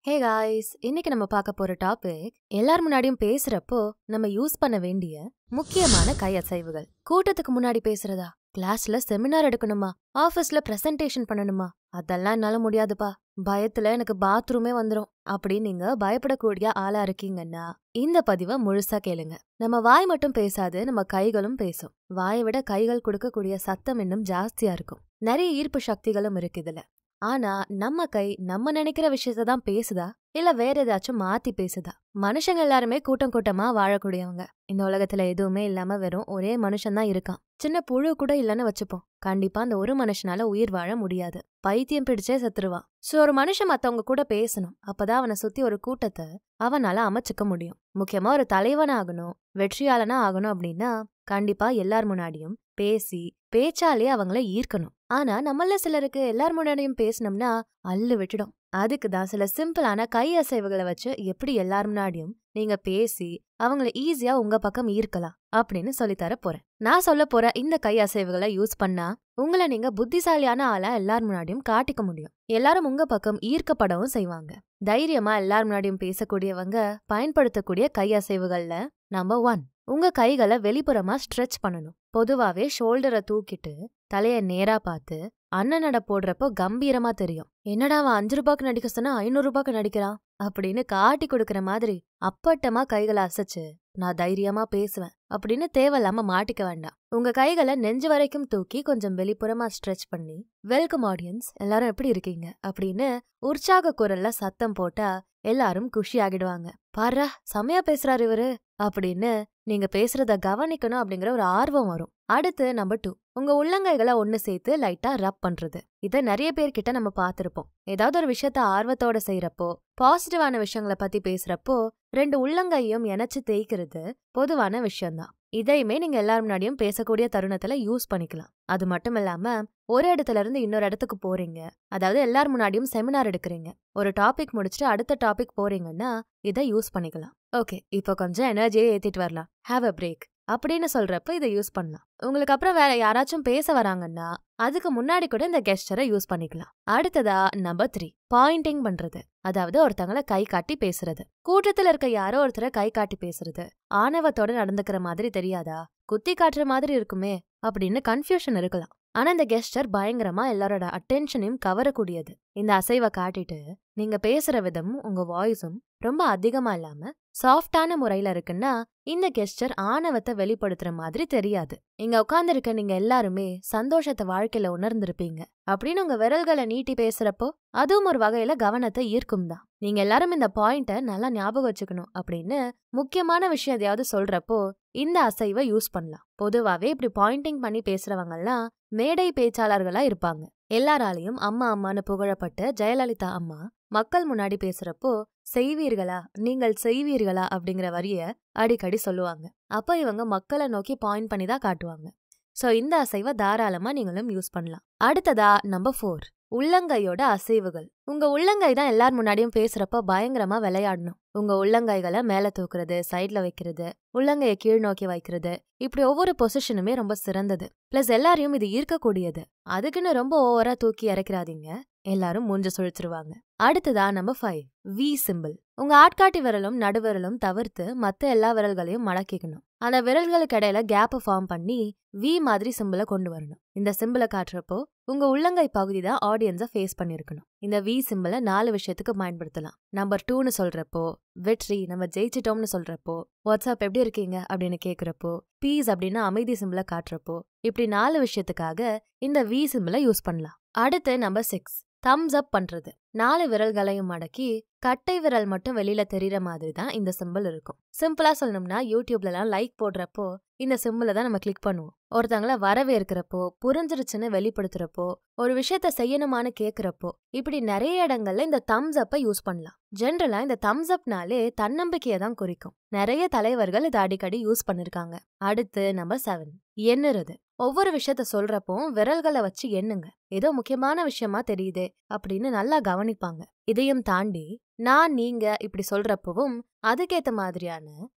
hey guys இன்னைக்கு நம்ம பார்க்க போற டாபிக் எல்லார் முன்னாடியும் பேசுறப்போ நம்ம யூஸ் பண்ண வேண்டிய முக்கியமான கை அசைவுகள் கூட்டத்துக்கு முன்னாடி பேசுறதா கிளாஸ்ல செமினார் எடுக்கணுமா ஆபீஸ்ல பிரசன்டேஷன் பண்ணணுமா அதெல்லாம் என்னால முடியாதுப்பா பயத்துல எனக்கு பாத்ரூமே வந்துரும் அப்படி நீங்க பயப்படக்கூடிய ஆளா இருக்கீங்கன்னா இந்த பதிவை முழுசா கேளுங்க நம்ம வாய் மட்டும் பேசாது நம்ம கைகளும் பேசும் வாயை விட கைகள் கொடுக்கக்கூடிய சத்தம் இன்னும் ஜாஸ்தியா இருக்கும் நிறைய ஈர்ப்பு சக்திகளும் இருக்கு இதுல ஆனா நம்ம கை நம்ம நினைக்கிற விஷயத்த தான் பேசுதா இல்ல வேற ஏதாச்சும் மாத்தி பேசுதா மனுஷங்க எல்லாருமே கூட்டம் கூட்டமா வாழக்கூடியவங்க இந்த உலகத்துல எதுவுமே இல்லாம வெறும் ஒரே மனுஷன் தான் இருக்கான் சின்ன புழு கூட இல்லைன்னு வச்சுப்போம் கண்டிப்பா அந்த ஒரு மனுஷனால உயிர் வாழ முடியாது பைத்தியம் பிடிச்சே செத்துருவான் சோ ஒரு மனுஷன் மத்தவங்க கூட பேசணும் அப்பதான் அவனை சுத்தி ஒரு கூட்டத்தை அவனால அமைச்சுக்க முடியும் முக்கியமா ஒரு தலைவனாகணும் வெற்றியாளனா ஆகணும் அப்படின்னா கண்டிப்பா எல்லார் முன்னாடியும் பேசி பேச்சாலே அவங்கள ஈர்க்கணும் ஆனா நம்மள சிலருக்கு எல்லார் முன்னாடியும் பேசணும்னா அல்லு விட்டுடும் அதுக்கு தான் சில சிம்பிளான கை அசைவுகளை வச்சு எப்படி எல்லார் முன்னாடியும் நீங்க பேசி அவங்கள ஈஸியா உங்க பக்கம் ஈர்க்கலாம் அப்படின்னு சொல்லித்தர போறேன் நான் சொல்ல போற இந்த கை அசைவுகளை யூஸ் பண்ணா உங்களை நீங்க புத்திசாலியான ஆளா எல்லார் முன்னாடியும் காட்டிக்க முடியும் எல்லாரும் உங்க பக்கம் ஈர்க்கப்படவும் செய்வாங்க தைரியமா எல்லார் முன்னாடியும் பேசக்கூடியவங்க பயன்படுத்தக்கூடிய கை அசைவுகள்ல நம்பர் ஒன் உங்க கைகளை வெளிப்புறமா ஸ்ட்ரெச் பண்ணணும் பொதுவாவே ஷோல்டரை தூக்கிட்டு தலைய நேரா பார்த்து அண்ணன் நட போடுறப்போ கம்பீரமா தெரியும் என்னடா அவன் அஞ்சு ரூபாய்க்கு நடிக்க சொன்னா ஐநூறு ரூபாய்க்கு நடிக்கிறான் அப்படின்னு காட்டி கொடுக்கற மாதிரி அப்பட்டமா கைகளை அசைச்சு நான் தைரியமா பேசுவேன் அப்படின்னு தேவையில்லாம மாட்டிக்க வேண்டாம் உங்க கைகளை நெஞ்சு வரைக்கும் தூக்கி கொஞ்சம் வெளிப்புறமா ஸ்ட்ரெச் பண்ணி வெல்கம் ஆடியன்ஸ் எல்லாரும் எப்படி இருக்கீங்க அப்படின்னு உற்சாக குரல்ல சத்தம் போட்டா எல்லாரும் குஷி ஆகிடுவாங்க பாரா செமையா பேசுறாரு இவரு அப்படின்னு நீங்க பேசுறத கவனிக்கணும் அப்படிங்கிற ஒரு ஆர்வம் வரும் அடுத்து நம்பர் டூ உங்க உள்ளங்கைகளை ஒண்ணு சேர்த்து லைட்டா ரப் பண்றது இத நிறைய பேர்கிட்ட நம்ம பார்த்திருப்போம் ஏதாவது ஒரு விஷயத்த ஆர்வத்தோட செய்யறப்போ பாசிட்டிவான விஷயங்களை பத்தி பேசுறப்போ ரெண்டு உள்ளங்கையும் இணைச்சு தேய்க்கிறது பொதுவான விஷயம்தான் இதையுமே நீங்க எல்லார் முன்னாடியும் பேசக்கூடிய தருணத்துல யூஸ் பண்ணிக்கலாம் அது மட்டும் இல்லாம ஒரு இடத்துல இருந்து இன்னொரு இடத்துக்கு போறீங்க அதாவது எல்லார் முன்னாடியும் செமினார் எடுக்கிறீங்க ஒரு டாபிக் முடிச்சுட்டு அடுத்த டாபிக் போறீங்கன்னா இதை யூஸ் பண்ணிக்கலாம் ஓகே இப்போ கொஞ்சம் எனர்ஜியை ஏத்திட்டு வரலாம் ஹாவ் அ பிரேக் அப்படின்னு சொல்றப்ப இதை யூஸ் பண்ணலாம் உங்களுக்கு அப்புறம் வேற யாராச்சும் பேச வராங்கன்னா அதுக்கு முன்னாடி கூட இந்த கெஸ்டரை யூஸ் பண்ணிக்கலாம் அடுத்ததா நம்பர் த்ரீ பாயிண்டிங் பண்றது அதாவது ஒருத்தங்கள கை காட்டி பேசுறது கூட்டத்துல இருக்க யாரோ ஒருத்தரை கை காட்டி பேசுறது ஆணவத்தோட நடந்துக்கிற மாதிரி தெரியாதா குத்தி காட்டுற மாதிரி இருக்குமே அப்படின்னு கன்ஃபியூஷன் இருக்கலாம் ஆனா இந்த கெஸ்டர் பயங்கரமா எல்லாரோட அட்டென்ஷனையும் கவரக்கூடியது இந்த அசைவை காட்டிட்டு நீங்க பேசுற விதமும் உங்க வாய்ஸும் ரொம்ப அதிகமா இல்லாம சாஃப்டான முறையில இருக்குன்னா இந்த கெஸ்டர் ஆணவத்தை வெளிப்படுத்துற மாதிரி தெரியாது இங்க உட்கார்ந்துருக்க நீங்க எல்லாருமே சந்தோஷத்தை வாழ்க்கையில உணர்ந்திருப்பீங்க அப்படின்னு உங்க விரல்களை நீட்டி பேசுறப்போ அதுவும் ஒரு வகையில கவனத்தை ஈர்க்கும் தான் நீங்க எல்லாரும் இந்த பாயிண்ட நல்லா ஞாபகம் வச்சுக்கணும் அப்படின்னு முக்கியமான விஷயம் எதையாவது சொல்றப்போ இந்த அசைவை யூஸ் பண்ணலாம் பொதுவாவே இப்படி பாயிண்டிங் பண்ணி பேசுறவங்கலாம் மேடை பேச்சாளர்களா இருப்பாங்க எல்லாராலையும் அம்மா அம்மான்னு புகழப்பட்ட ஜெயலலிதா அம்மா மக்கள் முன்னாடி பேசுறப்போ செய்வீர்களா நீங்கள் செய்வீர்களா அப்படிங்கிற வரிய அடிக்கடி சொல்லுவாங்க அப்ப இவங்க மக்களை நோக்கி பாயிண்ட் பண்ணி தான் காட்டுவாங்க சோ இந்த அசைவை தாராளமா நீங்களும் யூஸ் பண்ணலாம் அடுத்ததா நம்பர் ஃபோர் உள்ளங்கையோட அசைவுகள் உங்க உள்ளங்கை தான் எல்லார் முன்னாடியும் பேசுறப்ப பயங்கரமா விளையாடணும் உங்க உள்ளங்கைகளை மேல தூக்குறது சைட்ல வைக்கிறது உள்ளங்கைய கீழ் நோக்கி வைக்கிறது இப்படி ஒவ்வொரு பொசிஷனுமே ரொம்ப சிறந்தது பிளஸ் எல்லாரையும் இது ஈர்க்கக்கூடியது அதுக்குன்னு ரொம்ப ஓவரா தூக்கி இறக்கிறாதீங்க எல்லாரும் மூஞ்ச சுழிச்சிருவாங்க அடுத்ததா நம்பர் ஃபைவ் வி சிம்பிள் உங்க ஆட்காட்டி விரலும் நடுவிரலும் தவிர்த்து மத்த எல்லா விரல்களையும் மடக்கிக்கணும் அந்த விரல்களுக்கு இடையில கேப்பை ஃபார்ம் பண்ணி வி மாதிரி சிம்பிளை கொண்டு வரணும் இந்த சிம்பிளை காட்டுறப்போ உங்க உள்ளங்கை பகுதி தான் ஆடியன்ஸை ஃபேஸ் பண்ணிருக்கணும் இந்த வி சிம்பிளை நாலு விஷயத்துக்கு பயன்படுத்தலாம் நம்பர் டூன்னு சொல்றப்போ வெற்றி நம்ம ஜெயிச்சிட்டோம்னு சொல்றப்போ வாட்ஸ்அப் எப்படி இருக்கீங்க அப்படின்னு கேக்குறப்போ பீஸ் அப்படின்னா அமைதி சிம்பிளை காட்டுறப்போ இப்படி நாலு விஷயத்துக்காக இந்த வி சிம்பிளை யூஸ் பண்ணலாம் அடுத்து நம்பர் சிக்ஸ் தம்ஸ் அப் பண்றது நாலு விரல்களையும் மடக்கி கட்டை விரல் மட்டும் வெளியில தெரியற மாதிரி தான் இந்த சிம்பிள் இருக்கும் சிம்பிளா சொல்லணும்னா யூடியூப்லலாம் லைக் போடுறப்போ இந்த சிம்பிளை தான் நம்ம கிளிக் பண்ணுவோம் ஒருத்தங்கள வரவேற்கிறப்போ புரிஞ்சிருச்சுன்னு வெளிப்படுத்துறப்போ ஒரு விஷயத்த செய்யணுமான்னு கேக்குறப்போ இப்படி நிறைய இடங்கள்ல இந்த தம்ஸ் அப்பை யூஸ் பண்ணலாம் ஜென்ரலா இந்த தம்ஸ் அப்னாலே தன்னம்பிக்கையை தான் குறிக்கும் நிறைய தலைவர்கள் இதை அடிக்கடி யூஸ் பண்ணிருக்காங்க அடுத்து நம்பர் செவன் எண்ணுறது ஒவ்வொரு விஷயத்த சொல்றப்போ விரல்களை வச்சு எண்ணுங்க ஏதோ முக்கியமான விஷயமா தெரியுதே அப்படின்னு நல்லா கவனிப்பாங்க இதையும் தாண்டி நான் நீங்க இப்படி சொல்றப்பவும் அதுக்கேத்த மாதிரியான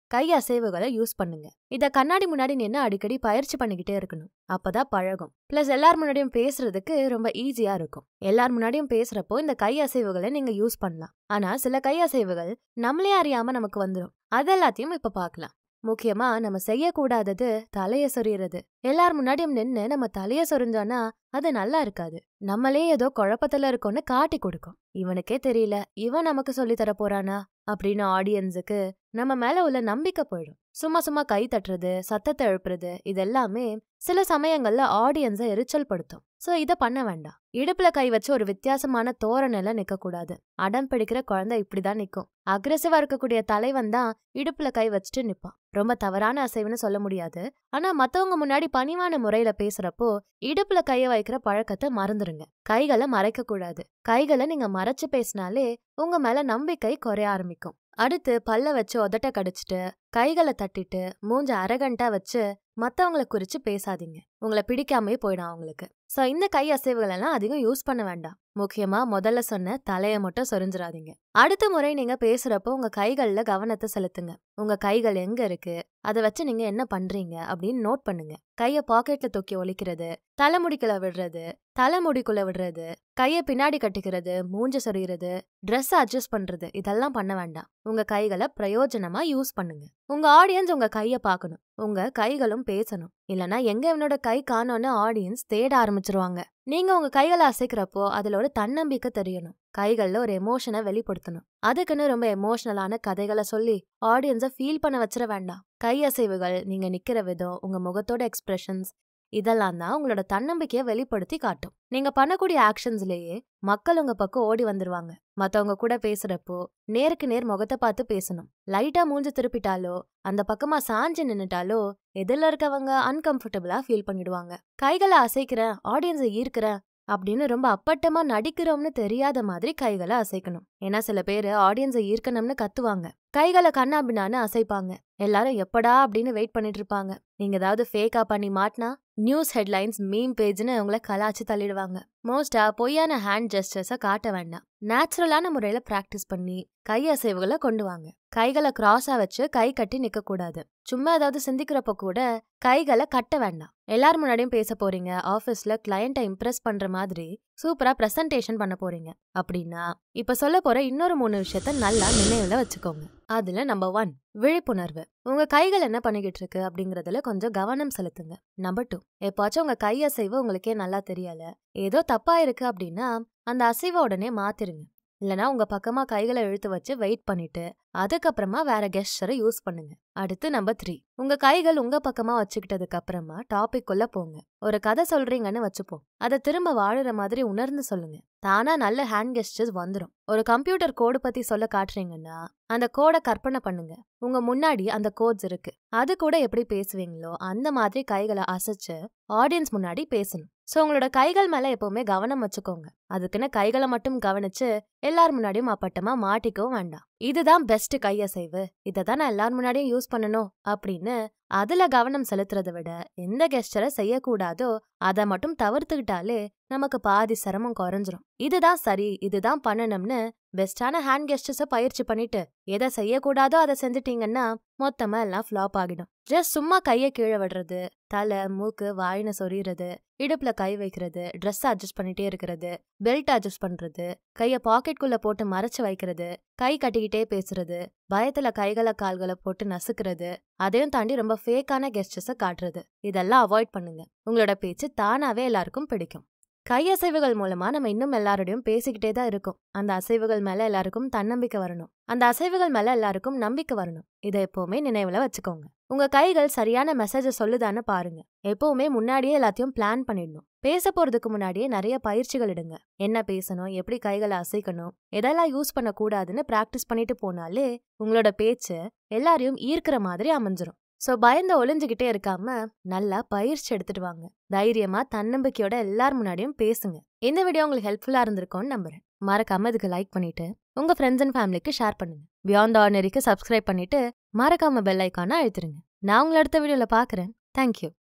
கை அசைவுகளை யூஸ் பண்ணுங்க இத கண்ணாடி முன்னாடி நின்று அடிக்கடி பயிற்சி பண்ணிக்கிட்டே இருக்கணும் அப்பதான் பழகும் பிளஸ் எல்லார் முன்னாடியும் பேசுறதுக்கு ரொம்ப ஈஸியா இருக்கும் எல்லார் முன்னாடியும் பேசுறப்போ இந்த கை அசைவுகளை நீங்க யூஸ் பண்ணலாம் ஆனா சில கை அசைவுகள் நம்மளே அறியாம நமக்கு வந்துடும் அதெல்லாத்தையும் இப்ப பார்க்கலாம் முக்கியமா நம்ம செய்யக்கூடாதது தலைய சொறியறது எல்லார் முன்னாடியும் நின்னு நம்ம தலைய சொரிஞ்சோன்னா அது நல்லா இருக்காது நம்மளே ஏதோ குழப்பத்துல இருக்கோம்னு காட்டி கொடுக்கும் இவனுக்கே தெரியல இவன் நமக்கு சொல்லி தர போறானா அப்படின்னு ஆடியன்ஸுக்கு நம்ம மேல உள்ள நம்பிக்கை போயிடும் சும்மா சும்மா கை தட்டுறது சத்தத்தை எழுப்புறது இதெல்லாமே சில சமயங்கள்ல ஆடியன்ஸை எரிச்சல் படுத்தும் சோ இத பண்ண வேண்டாம் இடுப்புல கை வச்சு ஒரு வித்தியாசமான தோரணையில நிக்க கூடாது அடம் பிடிக்கிற குழந்தை இப்படிதான் நிக்கும் அக்ரெசிவா இருக்கக்கூடிய தலைவன் தான் இடுப்புல கை வச்சுட்டு நிப்பான் ரொம்ப தவறான அசைவுன்னு சொல்ல முடியாது ஆனா மத்தவங்க முன்னாடி பணிவான முறையில பேசுறப்போ இடுப்புல கைய வைக்கிற பழக்கத்தை மறந்துருங்க கைகளை மறைக்க கூடாது கைகளை நீங்க மறைச்சு பேசினாலே உங்க மேல நம்பிக்கை குறைய ஆரம்பிக்கும் அடுத்து பல்ல வச்சு உதட்ட கடிச்சிட்டு கைகளை தட்டிட்டு மூஞ்ச அரகண்டா வச்சு மத்தவங்கள குறிச்சு பேசாதீங்க உங்களை பிடிக்காமே போயிடும் அவங்களுக்கு சோ இந்த கை அசைவுகள் எல்லாம் அதிகம் யூஸ் பண்ண வேண்டாம் முக்கியமா முதல்ல சொன்ன தலைய மட்டும் சொரிஞ்சிடாதீங்க அடுத்த முறை நீங்க பேசுறப்போ உங்க கைகள்ல கவனத்தை செலுத்துங்க உங்க கைகள் எங்க இருக்கு அதை வச்சு நீங்க என்ன பண்றீங்க அப்படின்னு நோட் பண்ணுங்க கைய பாக்கெட்ல தூக்கி ஒலிக்கிறது தலைமுடிக்குள்ள விடுறது தலைமுடிக்குள்ள விடுறது கைய பின்னாடி கட்டிக்கிறது மூஞ்ச சொறிகிறது ட்ரெஸ் அட்ஜஸ்ட் பண்றது இதெல்லாம் பண்ண வேண்டாம் உங்க கைகளை பிரயோஜனமா யூஸ் பண்ணுங்க உங்க ஆடியன்ஸ் உங்க கைய பார்க்கணும் உங்க கைகளும் பேசணும் இல்லனா எங்க இவனோட கை காணோன்னு ஆடியன்ஸ் தேட ஆரம்பிச்சிருவாங்க நீங்க உங்க கைகளை அசைக்கிறப்போ அதுல ஒரு தன்னம்பிக்கை தெரியணும் கைகள்ல ஒரு எமோஷனை வெளிப்படுத்தணும் அதுக்குன்னு ரொம்ப எமோஷனலான கதைகளை சொல்லி ஆடியன்ஸை ஃபீல் பண்ண வச்சிட வேண்டாம் கை அசைவுகள் நீங்க நிக்கிற விதம் உங்க முகத்தோட எக்ஸ்பிரஷன்ஸ் இதெல்லாம் தான் உங்களோட தன்னம்பிக்கையை வெளிப்படுத்தி காட்டும் நீங்க பண்ணக்கூடிய ஆக்ஷன்ஸ்லயே மக்கள் உங்க பக்கம் ஓடி வந்துருவாங்க மத்தவங்க கூட பேசுறப்போ நேருக்கு நேர் முகத்தை பார்த்து பேசணும் லைட்டா மூஞ்சி திருப்பிட்டாலோ அந்த பக்கமா சாஞ்சு நின்னுட்டாலோ எதிரில் இருக்கவங்க அன்கம்ஃபர்டபுளா ஃபீல் பண்ணிடுவாங்க கைகளை அசைக்கிறேன் ஆடியன்ஸை ஈர்க்கிறேன் அப்படின்னு ரொம்ப அப்பட்டமா நடிக்கிறோம்னு தெரியாத மாதிரி கைகளை அசைக்கணும் ஏன்னா சில பேர் ஆடியன்ஸை ஈர்க்கணும்னு கத்துவாங்க கைகளை கண்ணாபின்னான்னு அசைப்பாங்க எல்லாரும் எப்படா அப்படின்னு வெயிட் பண்ணிட்டு இருப்பாங்க நீங்க ஏதாவது ஃபேக்கா பண்ணி மாட்டினா நியூஸ் ஹெட்லைன்ஸ் மீம் பேஜ்னு உங்களை கலாச்சு தள்ளிடுவாங்க மோஸ்டா பொய்யான ஹேண்ட் ஜெஸ்டர்ஸை காட்ட வேண்டாம் நேச்சுரலான முறையில பிராக்டிஸ் பண்ணி கை அசைவுகளை கொண்டு வாங்க கைகளை கிராஸா வச்சு கை கட்டி நிக்க கூடாது சும்மா ஏதாவது சிந்திக்கிறப்ப கூட கைகளை கட்ட வேண்டாம் எல்லார் முன்னாடியும் பேச போறீங்க ஆபீஸ்ல கிளையண்ட்டை இம்ப்ரெஸ் பண்ற மாதிரி சூப்பரா பிரசன்டேஷன் பண்ண போறீங்க அப்படின்னா இப்ப சொல்ல போற இன்னொரு மூணு விஷயத்த நல்லா நினைவுல வச்சுக்கோங்க அதுல நம்பர் ஒன் விழிப்புணர்வு உங்க கைகள் என்ன பண்ணிக்கிட்டு இருக்கு அப்படிங்கறதுல கொஞ்சம் கவனம் செலுத்துங்க நம்பர் டூ எப்பாச்சும் உங்க கை அசைவு உங்களுக்கே நல்லா தெரியல ஏதோ தப்பா இருக்கு அப்படின்னா அந்த அசைவை உடனே மாத்திருங்க இல்லனா உங்க பக்கமா கைகளை இழுத்து வச்சு வெயிட் பண்ணிட்டு அதுக்கப்புறமா வேற கெஸ்டரை யூஸ் பண்ணுங்க அடுத்து நம்பர் த்ரீ உங்க கைகள் உங்க பக்கமா வச்சுக்கிட்டதுக்கு அப்புறமா டாபிக் குள்ள போங்க ஒரு கதை சொல்றீங்கன்னு வச்சுப்போம் அதை திரும்ப வாழுற மாதிரி உணர்ந்து சொல்லுங்க தானா நல்ல ஹேண்ட் கெஸ்டர்ஸ் வந்துடும் ஒரு கம்ப்யூட்டர் கோடு பத்தி சொல்ல காட்டுறீங்கன்னா அந்த கோடை கற்பனை பண்ணுங்க உங்க முன்னாடி அந்த கோட்ஸ் இருக்கு அது கூட எப்படி பேசுவீங்களோ அந்த மாதிரி கைகளை அசைச்சு ஆடியன்ஸ் முன்னாடி பேசணும் சோ உங்களோட கைகள் மேல எப்பவுமே கவனம் வச்சுக்கோங்க அதுக்குன்னு கைகளை மட்டும் கவனிச்சு எல்லார் முன்னாடியும் அப்பட்டமா மாட்டிக்கவும் வேண்டாம் இதுதான் பெஸ்ட் கையசைவு இதை தான் நான் எல்லார் முன்னாடியும் யூஸ் பண்ணணும் அப்படின்னு அதுல கவனம் செலுத்துறதை விட எந்த கெஸ்டரை செய்யக்கூடாதோ அதை மட்டும் தவிர்த்துக்கிட்டாலே நமக்கு பாதி சிரமம் குறைஞ்சிரும் இதுதான் சரி இதுதான் பண்ணணும்னு பெஸ்டான ஹேண்ட் கெஸ்டர்ஸை பயிற்சி பண்ணிட்டு எதை செய்யக்கூடாதோ அதை செஞ்சுட்டீங்கன்னா மொத்தமா எல்லாம் ஃப்ளாப் ஆகிடும் ஜஸ்ட் சும்மா கையை கீழே விடுறது தலை மூக்கு வாயின சொறியறது இடுப்புல கை வைக்கிறது ட்ரெஸ் அட்ஜஸ்ட் பண்ணிட்டே இருக்கிறது பெல்ட் அட்ஜஸ்ட் பண்றது கைய பாக்கெட்குள்ள போட்டு மறைச்சு வைக்கிறது கை கட்டிக்கிட்டே பேசுறது பயத்துல கைகளை கால்களை போட்டு நசுக்கிறது அதையும் தாண்டி ரொம்ப ஃபேக்கான கெஸ்டர்ஸை காட்டுறது இதெல்லாம் அவாய்ட் பண்ணுங்க உங்களோட பேச்சு தானாவே எல்லாருக்கும் பிடிக்கும் கையசைவுகள் மூலமா நம்ம இன்னும் எல்லாரோடையும் பேசிக்கிட்டே தான் இருக்கோம் அந்த அசைவுகள் மேல எல்லாருக்கும் தன்னம்பிக்கை வரணும் அந்த அசைவுகள் மேல எல்லாருக்கும் நம்பிக்கை வரணும் இதை எப்பவுமே நினைவுல வச்சுக்கோங்க உங்க கைகள் சரியான மெசேஜை சொல்லுதான்னு பாருங்க எப்பவுமே முன்னாடியே எல்லாத்தையும் பிளான் பண்ணிடணும் பேச போறதுக்கு முன்னாடியே நிறைய பயிற்சிகள் இடுங்க என்ன பேசணும் எப்படி கைகளை அசைக்கணும் எதெல்லாம் யூஸ் பண்ண கூடாதுன்னு பிராக்டிஸ் பண்ணிட்டு போனாலே உங்களோட பேச்சு எல்லாரையும் ஈர்க்கிற மாதிரி அமைஞ்சிரும் சோ பயந்து ஒளிஞ்சுகிட்டே இருக்காம நல்லா பயிற்சி எடுத்துட்டு வாங்க தைரியமா தன்னம்பிக்கையோட எல்லார் முன்னாடியும் பேசுங்க இந்த வீடியோ உங்களுக்கு ஹெல்ப்ஃபுல்லா இருந்திருக்கும்னு நம்புறேன் மறக்காம இதுக்கு லைக் பண்ணிட்டு உங்க ஃப்ரெண்ட்ஸ் அண்ட் ஃபேமிலிக்கு ஷேர் பண்ணுங்க பியாண்ட் ஆர்டினரிக்கு சப்ஸ்கிரைப் பண்ணிட்டு மறக்காம பெல் ஐக்கான அழுத்துருங்க நான் உங்களை அடுத்த வீடியோல பாக்குறேன் தேங்க்யூ